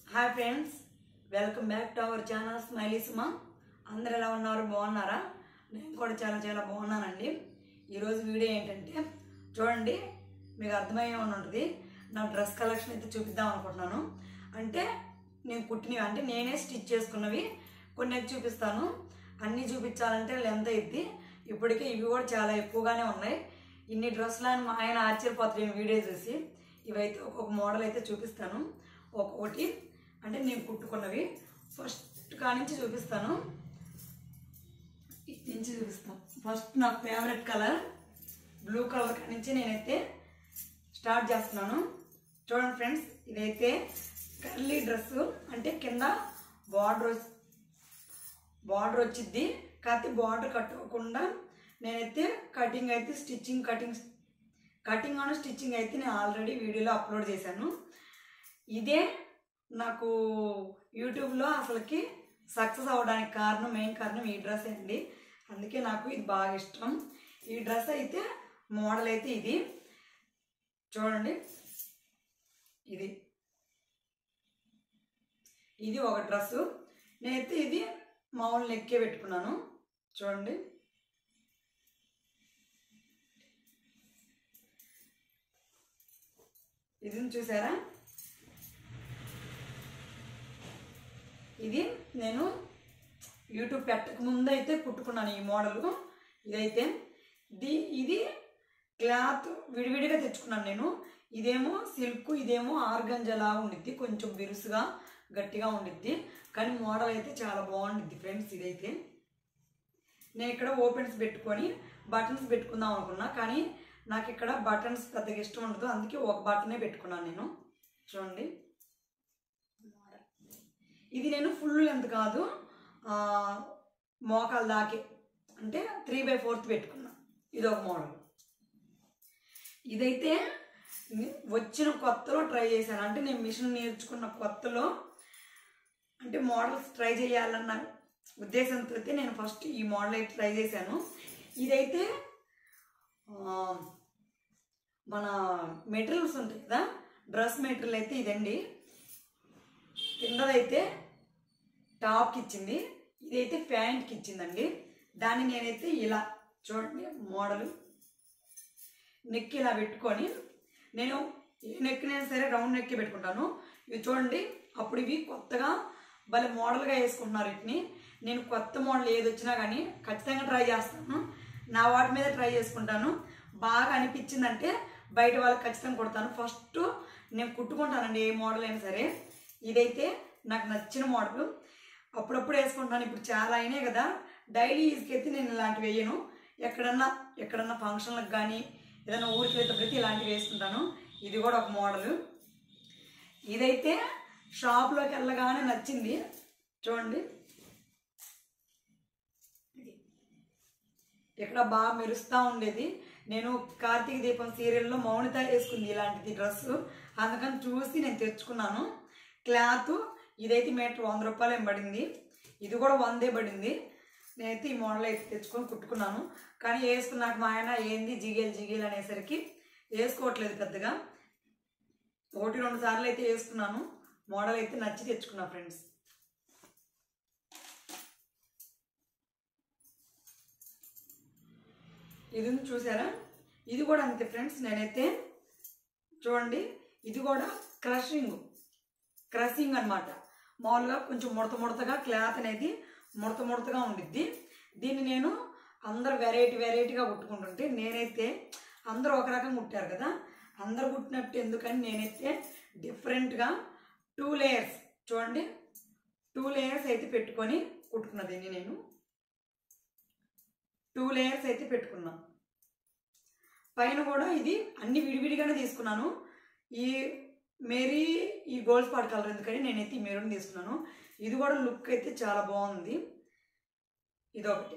hi friends welcome back to our channel Smiley Suma అందరు ఎలా ఉన్నారు బాగున్నారా నేను కూడా చాలా చాలా బాగున్నానండి ఈరోజు వీడియో ఏంటంటే చూడండి మీకు అర్థమయ్యే ఉంటుంది నా డ్రెస్ కలెక్షన్ అయితే చూపిద్దాం అనుకుంటున్నాను అంటే నేను కుట్టినవి అంటే నేనే స్టిచ్ చేసుకున్నవి కొన్ని అయితే చూపిస్తాను అన్నీ చూపించాలంటే లెంత్ అయింది ఇప్పటికే ఇవి కూడా చాలా ఎక్కువగానే ఉన్నాయి ఇన్ని డ్రెస్సులు అని మా ఆయన ఆశ్చర్యపోతారు ఈ వీడియో చూసి ఇవైతే ఒక్కొక్క మోడల్ అయితే చూపిస్తాను ఒక్కొక్కటి అంటే నేను కుట్టుకున్నవి ఫస్ట్ కానించి చూపిస్తాను ఇటు నుంచి చూపిస్తాను ఫస్ట్ నా ఫేవరెట్ కలర్ బ్లూ కలర్ కానించి నేనైతే స్టార్ట్ చేస్తున్నాను చూడండి ఫ్రెండ్స్ ఇదైతే కర్లీ డ్రెస్ అంటే కింద బార్డర్ బార్డర్ వచ్చింది కాకపోతే బార్డర్ కట్టుకోకుండా నేనైతే కటింగ్ అయితే స్టిచ్చింగ్ కటింగ్ కటింగ్ అను స్టిచ్చింగ్ అయితే నేను ఆల్రెడీ వీడియోలో అప్లోడ్ చేశాను ఇదే నాకు యూట్యూబ్లో అసలుకి సక్సెస్ అవ్వడానికి కారణం మెయిన్ కారణం ఈ డ్రెస్ అండి అందుకే నాకు ఇది బాగా ఇష్టం ఈ డ్రెస్ అయితే మోడల్ అయితే ఇది చూడండి ఇది ఇది ఒక డ్రెస్సు నేనైతే ఇది మామూలు నెక్కే పెట్టుకున్నాను చూడండి ఇది చూసారా ఇది నేను యూట్యూబ్ పెట్టక ముందు అయితే కుట్టుకున్నాను ఈ మోడల్ ఇదైతే ది ఇది క్లాత్ విడివిడిగా తెచ్చుకున్నాను నేను ఇదేమో సిల్క్ ఇదేమో ఆర్గంజలా ఉండిద్ది కొంచెం బిరుసుగా గట్టిగా ఉండిద్ది కానీ మోడల్ అయితే చాలా బాగుండిద్ది ఫ్రెండ్స్ ఇదైతే నేను ఇక్కడ ఓపెన్స్ పెట్టుకొని బటన్స్ పెట్టుకుందాం అనుకున్నా కానీ నాకు ఇక్కడ బటన్స్ పెద్దగా ఇష్టం ఉండదు అందుకే ఒక బటనే పెట్టుకున్నాను నేను చూడండి ఇది నేను ఫుల్ లెంత్ కాదు ఆ, మోకాలు దాకే అంటే త్రీ బై ఫోర్త్ పెట్టుకున్నా ఇది ఒక మోడల్ ఇదైతే ని- వచ్చిన కొత్తలో ట్రై చేశాను అంటే నేను మిషన్ నేర్చుకున్న కొత్తలో అంటే మోడల్స్ ట్రై చేయాలన్న ఉద్దేశంతో అయితే నేను ఫస్ట్ ఈ మోడల్ అయితే ట్రై చేశాను ఇదైతే ఆ, మన మెటీరియల్స్ ఉంటాయి కదా డ్రెస్ మెటీరియల్ అయితే ఇదండి కిందదైతే టాప్కి ఇచ్చింది ఇదైతే ప్యాంట్కి ఇచ్చిందండి దాన్ని నేనైతే ఇలా చూడండి మోడల్ నెక్ ఇలా పెట్టుకొని నేను ఏ నెక్నైనా సరే రౌండ్ నెక్కే పెట్టుకుంటాను ఇవి చూడండి అప్పుడు ఇవి కొత్తగా భలే మోడల్గా వేసుకుంటున్నారు వీటిని నేను కొత్త మోడల్ ఏది వచ్చినా కానీ ఖచ్చితంగా ట్రై చేస్తాను నా వాటి మీద ట్రై చేసుకుంటాను బాగా అనిపించిందంటే బయట వాళ్ళకి ఖచ్చితంగా కుడతాను ఫస్ట్ నేను కుట్టుకుంటానండి ఏ మోడల్ అయినా సరే ఇదైతే నాకు నచ్చిన మోడల్ అప్పుడప్పుడు వేసుకుంటాను ఇప్పుడు చాలా అయినాయి కదా డైలీ యూజ్కి అయితే నేను ఇలాంటివి వేయను ఎక్కడన్నా ఎక్కడన్నా ఫంక్షన్లకు కానీ ఏదైనా ఊరికి వెళ్తే ఇలాంటివి వేసుకుంటాను ఇది కూడా ఒక మోడల్ ఇదైతే షాప్లోకి వెళ్ళగానే నచ్చింది చూడండి ఇది ఇక్కడ బాగా మెరుస్తూ ఉండేది నేను కార్తీక దీపం సీరియల్లో మౌనిత వేసుకుంది ఇలాంటిది డ్రెస్ అందుకని చూసి నేను తెచ్చుకున్నాను క్లాత్ ఇదైతే మీటర్ వంద రూపాయలు ఏం పడింది ఇది కూడా వందే పడింది నేనైతే ఈ మోడల్ అయితే తెచ్చుకొని కుట్టుకున్నాను కానీ వేసుకున్నాక మా ఆయన ఏంది జిగేలు జిగేలు అనేసరికి వేసుకోవట్లేదు పెద్దగా ఒకటి రెండు సార్లు అయితే వేసుకున్నాను మోడల్ అయితే నచ్చి తెచ్చుకున్నా ఫ్రెండ్స్ ఇది ఉంది చూసారా ఇది కూడా అంతే ఫ్రెండ్స్ నేనైతే చూడండి ఇది కూడా క్రషింగ్ క్రషింగ్ అన్నమాట మామూలుగా కొంచెం ముడత ముడతగా క్లాత్ అనేది ముడత ముడతగా ఉండిద్ది దీన్ని నేను అందరు వెరైటీ వెరైటీగా కుట్టుకుంటుంటే నేనైతే అందరూ ఒక రకంగా కుట్టారు కదా అందరు కుట్టినట్టు ఎందుకని నేనైతే డిఫరెంట్గా టూ లేయర్స్ చూడండి టూ లేయర్స్ అయితే పెట్టుకొని కుట్టుకున్న దీన్ని నేను టూ లేయర్స్ అయితే పెట్టుకున్నా పైన కూడా ఇది అన్ని విడివిడిగానే తీసుకున్నాను ఈ మేరీ ఈ గోల్డ్ స్పాట్ కలర్ ఎందుకని నేనైతే ఈ మెరూన్ తీసుకున్నాను ఇది కూడా లుక్ అయితే చాలా బాగుంది ఇదొకటి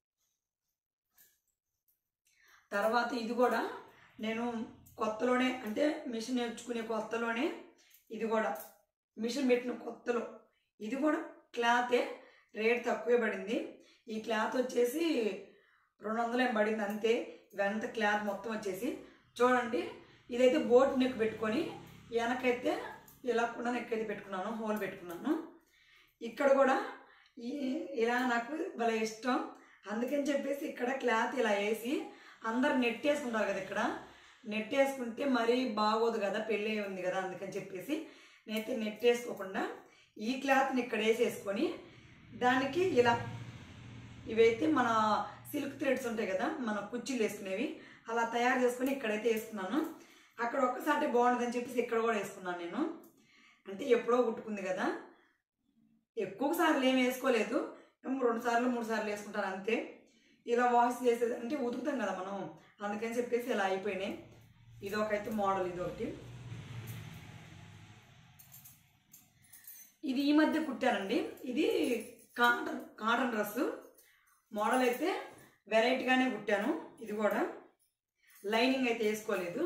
తర్వాత ఇది కూడా నేను కొత్తలోనే అంటే మిషన్ నేర్చుకునే కొత్తలోనే ఇది కూడా మిషన్ పెట్టిన కొత్తలో ఇది కూడా క్లాతే రేట్ తక్కువే పడింది ఈ క్లాత్ వచ్చేసి రెండు వందలు ఏం పడింది అంతే ఇదంతా క్లాత్ మొత్తం వచ్చేసి చూడండి ఇదైతే బోట్ నెక్ పెట్టుకొని వెనకైతే ఇలా కూడా నెక్ అయితే పెట్టుకున్నాను హోల్ పెట్టుకున్నాను ఇక్కడ కూడా ఈ ఇలా నాకు భలే ఇష్టం అందుకని చెప్పేసి ఇక్కడ క్లాత్ ఇలా వేసి అందరు నెట్ వేసుకుంటారు కదా ఇక్కడ నెట్ వేసుకుంటే మరీ బాగోదు కదా పెళ్ళి ఉంది కదా అందుకని చెప్పేసి నేనైతే నెట్ వేసుకోకుండా ఈ క్లాత్ని ఇక్కడ వేసేసుకొని దానికి ఇలా ఇవైతే మన సిల్క్ థ్రెడ్స్ ఉంటాయి కదా మన కుర్చీలు వేసుకునేవి అలా తయారు చేసుకుని ఇక్కడైతే వేసుకున్నాను అక్కడ ఒక్కసారి బాగుంటుందని చెప్పేసి ఇక్కడ కూడా వేసుకున్నాను నేను అంటే ఎప్పుడో కుట్టుకుంది కదా ఎక్కువ సార్లు ఏం వేసుకోలేదు ఏమో రెండు సార్లు మూడు సార్లు వేసుకుంటాను అంతే ఇలా వాష్ చేసేది అంటే ఉతుకుతాం కదా మనం అందుకని చెప్పేసి ఇలా అయిపోయినాయి ఇది ఒకైతే మోడల్ ఇది ఒకటి ఇది ఈ మధ్య కుట్టానండి ఇది కాటన్ కాటన్ డ్రెస్ మోడల్ అయితే వెరైటీగానే కుట్టాను ఇది కూడా లైనింగ్ అయితే వేసుకోలేదు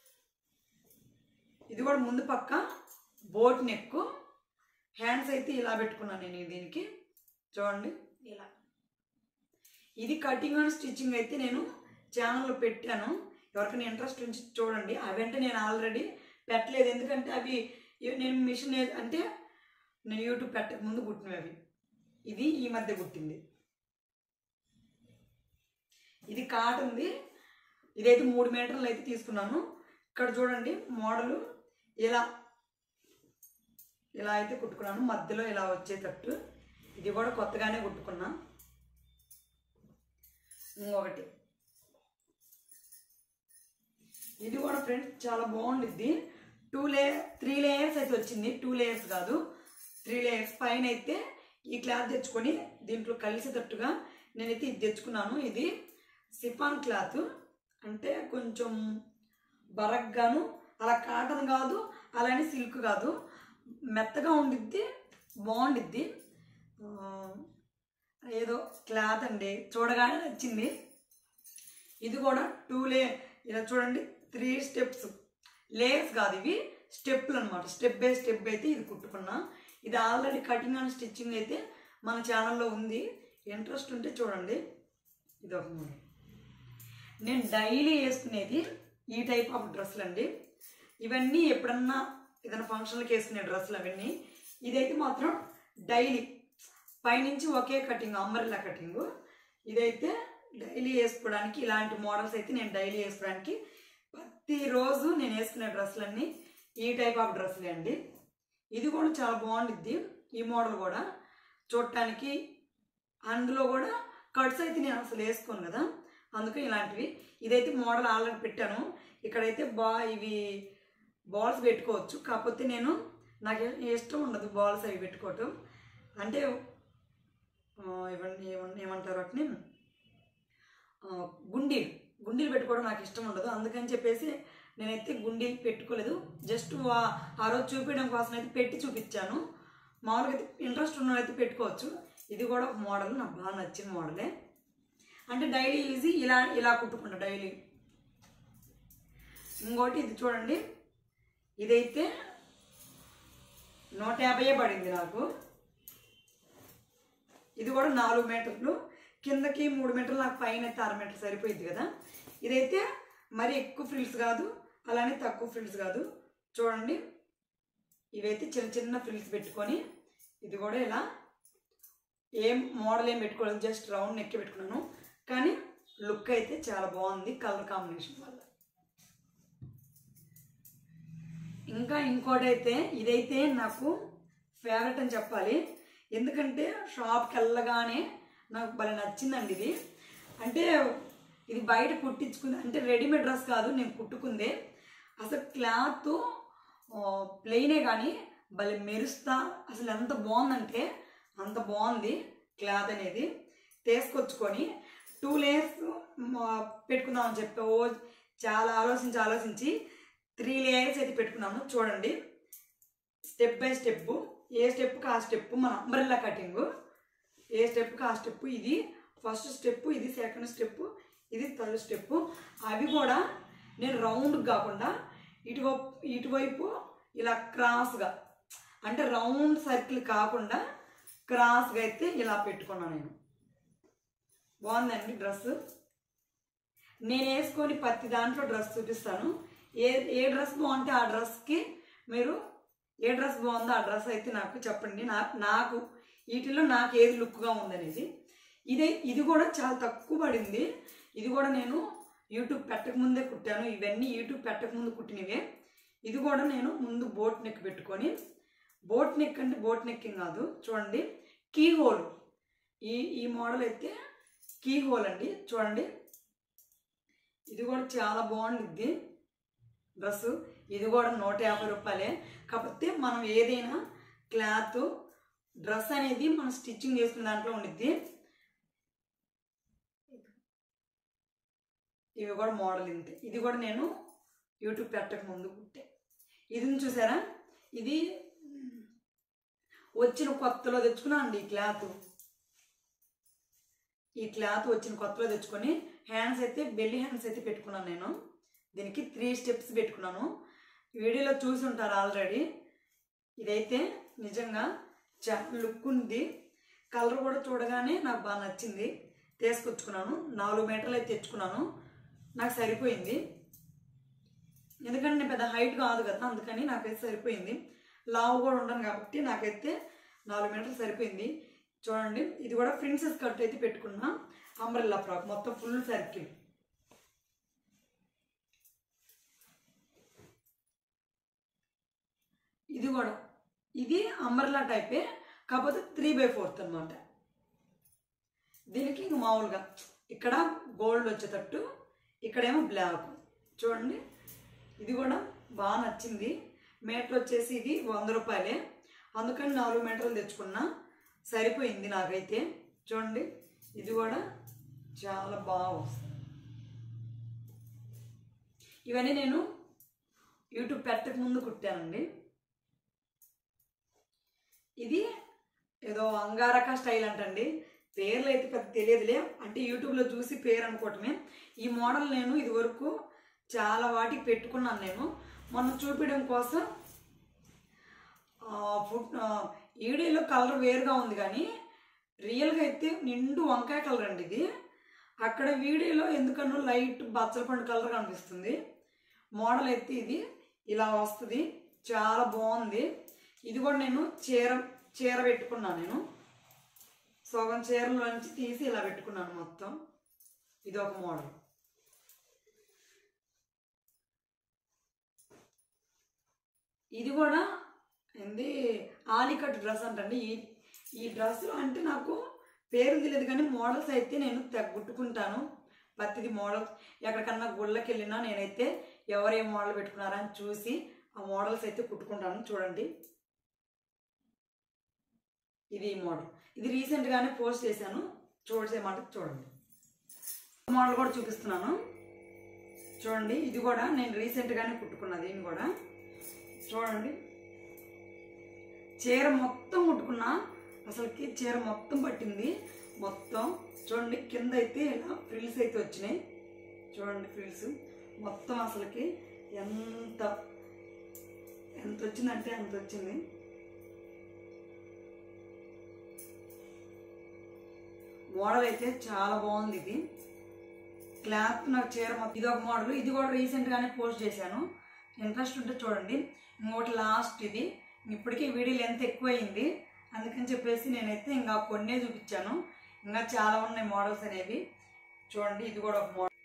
ఇది కూడా ముందు పక్క బోట్ నెక్ హ్యాండ్స్ అయితే ఇలా పెట్టుకున్నాను నేను దీనికి చూడండి ఇలా ఇది కటింగ్ అండ్ స్టిచ్చింగ్ అయితే నేను ఛానల్లో పెట్టాను ఎవరికైనా ఇంట్రెస్ట్ ఉంచి చూడండి అవంటే నేను ఆల్రెడీ పెట్టలేదు ఎందుకంటే అవి ఇవి నేను మిషన్ ఏ- అంటే నేను యూట్యూబ్ పెట్టక ముందు కుట్టినవి అవి ఇది ఈ మధ్య కుట్టింది ఇది కాటన్ది ఇదైతే మూడు మీటర్లు అయితే తీసుకున్నాను ఇక్కడ చూడండి మోడలు ఇలా ఇలా అయితే కుట్టుకున్నాను మధ్యలో ఇలా వచ్చేటట్టు ఇది కూడా కొత్తగానే కుట్టుకున్నా ఇంకొకటి ఇది కూడా ఫ్రెండ్స్ చాలా బాగుండిద్ది టూ లే త్రీ లేయర్స్ అయితే వచ్చింది టూ లేయర్స్ కాదు త్రీ లేయర్స్ పైన అయితే ఈ క్లాత్ తెచ్చుకొని దీంట్లో కలిసేటట్టుగా నేనైతే ఇది తెచ్చుకున్నాను ఇది సిఫాన్ క్లాత్ అంటే కొంచెం బరగ్గాను అలా కాటన్ కాదు అలానే సిల్క్ కాదు మెత్తగా ఉండిద్ది బాగుండిద్ది ఆ, ఏదో క్లాత్ అండి చూడగానే నచ్చింది ఇది కూడా టూ లే ఇలా చూడండి త్రీ స్టెప్స్ లేయర్స్ కాదు ఇవి స్టెప్లు అనమాట స్టెప్ బై స్టెప్ అయితే ఇది కుట్టుకున్నా ఇది ఆల్రెడీ కటింగ్ అండ్ స్టిచ్చింగ్ అయితే మన ఛానల్లో ఉంది ఇంట్రెస్ట్ ఉంటే చూడండి ఇది ఒక మూడు నేను డైలీ వేసుకునేది ఈ టైప్ ఆఫ్ డ్రెస్సులు అండి ఇవన్నీ ఎప్పుడన్నా ఏదైనా ఫంక్షన్లకు వేసుకునే డ్రెస్సులు అవన్నీ ఇదైతే మాత్రం డైలీ పైనుంచి ఒకే కటింగ్ అంబరిలా కటింగ్ ఇదైతే డైలీ వేసుకోవడానికి ఇలాంటి మోడల్స్ అయితే నేను డైలీ వేసుకోవడానికి ప్రతిరోజు నేను వేసుకునే డ్రెస్సులన్నీ ఈ టైప్ ఆఫ్ డ్రెస్సులే అండి ఇది కూడా చాలా బాగుండిద్ది ఈ మోడల్ కూడా చూడటానికి అందులో కూడా కట్స్ అయితే నేను అసలు వేసుకోను కదా అందుకే ఇలాంటివి ఇదైతే మోడల్ ఆల్రెడీ పెట్టాను ఇక్కడైతే బా ఇవి బాల్స్ పెట్టుకోవచ్చు కాకపోతే నేను నాకు ఇష్టం ఉండదు బాల్స్ అవి పెట్టుకోవటం అంటే ఆ, ఇవన్నీ ఏమన్- ఏమంటారు వాటిని ఆ, గుండీలు గుండీలు పెట్టుకోవడం నాకు ఇష్టం ఉండదు అందుకని చెప్పేసి నేనైతే గుండీలు పెట్టుకోలేదు జస్ట్ ఆ- ఆ రోజు చూపించడం కోసం అయితే పెట్టి చూపించాను మామూలుగా అయితే ఇంట్రెస్ట్ ఉన్న అయితే పెట్టుకోవచ్చు ఇది కూడా ఒక మోడల్ నాకు బాగా నచ్చిన మోడలే అంటే డైలీ ఈజీ ఇలా ఇలా కుట్టుకుంటా డైలీ ఇంకోటి ఇది చూడండి ఇదైతే నూట యాభై పడింది నాకు ఇది కూడా నాలుగు మీటర్లు కిందకి మూడు మీటర్లు నాకు పైన అయితే ఆరు మీటర్లు సరిపోయింది కదా ఇదైతే మరి ఎక్కువ ఫ్రిల్స్ కాదు అలానే తక్కువ ఫ్రిల్స్ కాదు చూడండి ఇవైతే చిన్న చిన్న ఫ్రిల్స్ పెట్టుకొని ఇది కూడా ఇలా ఏం మోడల్ ఏం పెట్టుకోలేదు జస్ట్ రౌండ్ నెక్కి పెట్టుకున్నాను కానీ లుక్ అయితే చాలా బాగుంది కలర్ కాంబినేషన్ వల్ల ఇంకా ఇంకోటి అయితే ఇదైతే నాకు ఫేవరెట్ అని చెప్పాలి ఎందుకంటే షాప్కి వెళ్ళగానే నాకు భలే నచ్చిందండి ఇది అంటే ఇది బయట కుట్టించుకుంది అంటే రెడీమేడ్ డ్రెస్ కాదు నేను కుట్టుకుందే అసలు క్లాత్ ప్లెయినే కానీ భలే మెరుస్తా అసలు ఎంత బాగుందంటే అంత బాగుంది క్లాత్ అనేది తీసుకొచ్చుకొని టూ లేయర్స్ పెట్టుకుందామని చెప్పి ఓ చాలా ఆలోచించి ఆలోచించి త్రీ లేయర్స్ అయితే పెట్టుకున్నాము చూడండి స్టెప్ బై స్టెప్ ఏ స్టెప్కి ఆ స్టెప్ మన అంబ్రెల్లా కటింగ్ ఏ స్టెప్కి ఆ స్టెప్ ఇది ఫస్ట్ స్టెప్ ఇది సెకండ్ స్టెప్ ఇది థర్డ్ స్టెప్ అవి కూడా నేను రౌండ్ కాకుండా ఇటువైపు ఇటువైపు ఇలా క్రాస్గా అంటే రౌండ్ సర్కిల్ కాకుండా క్రాస్గా అయితే ఇలా పెట్టుకున్నాను నేను బాగుందండి డ్రెస్ నేను వేసుకొని ప్రతి దాంట్లో డ్రెస్ చూపిస్తాను ఏ ఏ డ్రెస్ బాగుంటే ఆ డ్రెస్కి మీరు ఏ డ్రెస్ బాగుందో ఆ డ్రెస్ అయితే నాకు చెప్పండి నా నాకు వీటిలో నాకు ఏది లుక్గా ఉందనేది ఇదే ఇది కూడా చాలా తక్కువ పడింది ఇది కూడా నేను యూట్యూబ్ పెట్టక ముందే కుట్టాను ఇవన్నీ యూట్యూబ్ పెట్టక ముందు కుట్టినవే ఇది కూడా నేను ముందు బోట్ నెక్ పెట్టుకొని బోట్ నెక్ అంటే బోట్ నెక్కింగ్ కాదు చూడండి కీ హోల్ ఈ ఈ మోడల్ అయితే కీ హోల్ అండి చూడండి ఇది కూడా చాలా బాగుండిద్ది డ్రెస్సు ఇది కూడా నూట యాభై రూపాయలే కాకపోతే మనం ఏదైనా క్లాత్ డ్రెస్ అనేది మనం స్టిచ్చింగ్ చేసుకున్న దాంట్లో ఉండిద్ది ఇవి కూడా మోడల్ ఇంతే ఇది కూడా నేను యూట్యూబ్ పెట్టక ముందు కుట్టే ఇది ఉంది చూసారా ఇది వచ్చిన కొత్తలో తెచ్చుకున్నా అండి ఈ క్లాత్ ఈ క్లాత్ వచ్చిన కొత్తలో తెచ్చుకొని హ్యాండ్స్ అయితే బెల్లి హ్యాండ్స్ అయితే పెట్టుకున్నాను నేను దీనికి త్రీ స్టెప్స్ పెట్టుకున్నాను వీడియోలో చూసి ఉంటారు ఆల్రెడీ ఇదైతే నిజంగా చాలా లుక్ ఉంది కలర్ కూడా చూడగానే నాకు బాగా నచ్చింది తీసుకొచ్చుకున్నాను నాలుగు మీటర్లు అయితే తెచ్చుకున్నాను నాకు సరిపోయింది ఎందుకంటే నేను పెద్ద హైట్ కాదు కదా అందుకని నాకైతే సరిపోయింది లావు కూడా ఉండను కాబట్టి నాకైతే నాలుగు మీటర్లు సరిపోయింది చూడండి ఇది కూడా ప్రిన్సెస్ కట్ అయితే పెట్టుకున్నా అంబ్రెల్లా ఫ్రాక్ మొత్తం ఫుల్ సర్కిల్ ఇది కూడా ఇది అంబ్రెల్లా టైపే కాకపోతే త్రీ బై ఫోర్త్ అనమాట దీనికి ఇంక మామూలుగా ఇక్కడ గోల్డ్ వచ్చేటట్టు ఇక్కడేమో బ్లాక్ చూడండి ఇది కూడా బాగా నచ్చింది మీటర్ వచ్చేసి ఇది వంద రూపాయలే అందుకని నాలుగు మీటర్లు తెచ్చుకున్నా సరిపోయింది నాకైతే చూడండి ఇది కూడా చాలా బాగా వస్తుంది ఇవన్నీ నేను యూట్యూబ్ పెట్టక ముందు కుట్టానండి ఇది ఏదో అంగారక స్టైల్ అంటండి పేర్లు అయితే పెద్ద తెలియదులే అంటే యూట్యూబ్లో చూసి పేరు అనుకోవటమే ఈ మోడల్ నేను ఇదివరకు చాలా వాటికి పెట్టుకున్నాను నేను మొన్న చూపించడం కోసం ఆ, ఫుడ్ ఆ, ఈడీలో కలర్ వేరుగా ఉంది కానీ రియల్గా అయితే నిండు వంకాయ కలర్ అండి ఇది అక్కడ వీడియోలో ఎందుకనో లైట్ బచ్చల పండు కలర్ కనిపిస్తుంది మోడల్ అయితే ఇది ఇలా వస్తుంది చాలా బాగుంది ఇది కూడా నేను చీర చీర పెట్టుకున్నాను నేను సగం చీరలోంచి తీసి ఇలా పెట్టుకున్నాను మొత్తం ఇది ఒక మోడల్ ఇది కూడా ఏంది ఆలికట్ డ్రెస్ అంటండి ఈ ఈ డ్రెస్ అంటే నాకు పేరు తెలియదు కానీ మోడల్స్ అయితే నేను తగ్గుట్టుకుంటాను ప్రతిది మోడల్స్ ఎక్కడికన్నా గుళ్ళకి వెళ్ళినా నేనైతే ఎవరేం మోడల్ పెట్టుకున్నారా అని చూసి ఆ మోడల్స్ అయితే కుట్టుకుంటాను చూడండి ఇది ఈ మోడల్ ఇది రీసెంట్గానే పోస్ట్ చేశాను చూడసేమాట చూడండి మోడల్ కూడా చూపిస్తున్నాను చూడండి ఇది కూడా నేను రీసెంట్గానే కుట్టుకున్నా దీన్ని కూడా చూడండి చీర మొత్తం కుట్టుకున్నా అసలుకి చీర మొత్తం పట్టింది మొత్తం చూడండి కింద అయితే ఇలా ఫ్రిల్స్ అయితే వచ్చినాయి చూడండి ఫ్రిల్స్ మొత్తం అసలుకి ఎంత ఎంత వచ్చిందంటే అంత వచ్చింది మోడల్ అయితే చాలా బాగుంది ఇది క్లాత్ నాకు చీర మొత్తం ఇది ఒక మోడల్ ఇది కూడా రీసెంట్గానే పోస్ట్ చేశాను ఇంట్రెస్ట్ ఉంటే చూడండి ఇంకోటి లాస్ట్ ఇది ఇప్పటికీ వీడియో లెంత్ ఎక్కువైంది అందుకని చెప్పేసి నేనైతే ఇంకా కొన్నే చూపించాను ఇంకా చాలా ఉన్నాయి మోడల్స్ అనేవి చూడండి ఇది కూడా ఒక మోడల్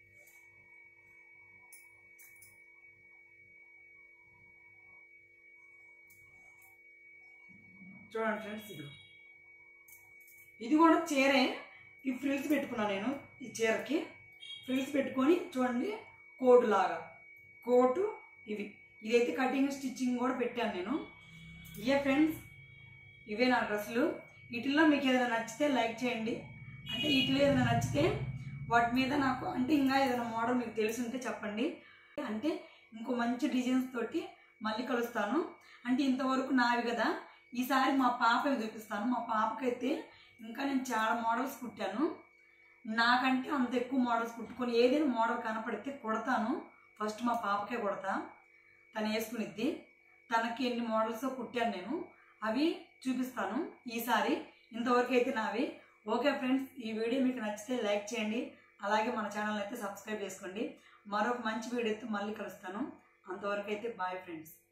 చూడండి ఫ్రెండ్స్ ఇది ఇది కూడా చీరే ఈ ఫ్రిల్స్ పెట్టుకున్నాను నేను ఈ చీరకి ఫ్రిల్స్ పెట్టుకొని చూడండి కోటు లాగా కోటు ఇవి ఇదైతే కటింగ్ స్టిచ్చింగ్ కూడా పెట్టాను నేను ఇవే ఫ్రెండ్స్ ఇవే నా డ్రెస్సులు వీటిల్లో మీకు ఏదైనా నచ్చితే లైక్ చేయండి అంటే వీటిలో ఏదైనా నచ్చితే వాటి మీద నాకు అంటే ఇంకా ఏదైనా మోడల్ మీకు తెలిసి ఉంటే చెప్పండి అంటే ఇంకో మంచి డిజైన్స్ తోటి మళ్ళీ కలుస్తాను అంటే ఇంతవరకు నావి కదా ఈసారి మా పాపవి చూపిస్తాను మా పాపకైతే ఇంకా నేను చాలా మోడల్స్ కుట్టాను నాకంటే అంత ఎక్కువ మోడల్స్ కుట్టుకొని ఏదైనా మోడల్ కనపడితే కుడతాను ఫస్ట్ మా పాపకే కుడతా తను వేసుకునిద్ది తనకి ఎన్ని మోడల్స్ కుట్టాను నేను అవి చూపిస్తాను ఈసారి ఇంతవరకు అయితే నావి ఓకే ఫ్రెండ్స్ ఈ వీడియో మీకు నచ్చితే లైక్ చేయండి అలాగే మన ఛానల్ అయితే సబ్స్క్రైబ్ చేసుకోండి మరొక మంచి వీడియోతో మళ్ళీ కలుస్తాను అంతవరకు అయితే బాయ్ ఫ్రెండ్స్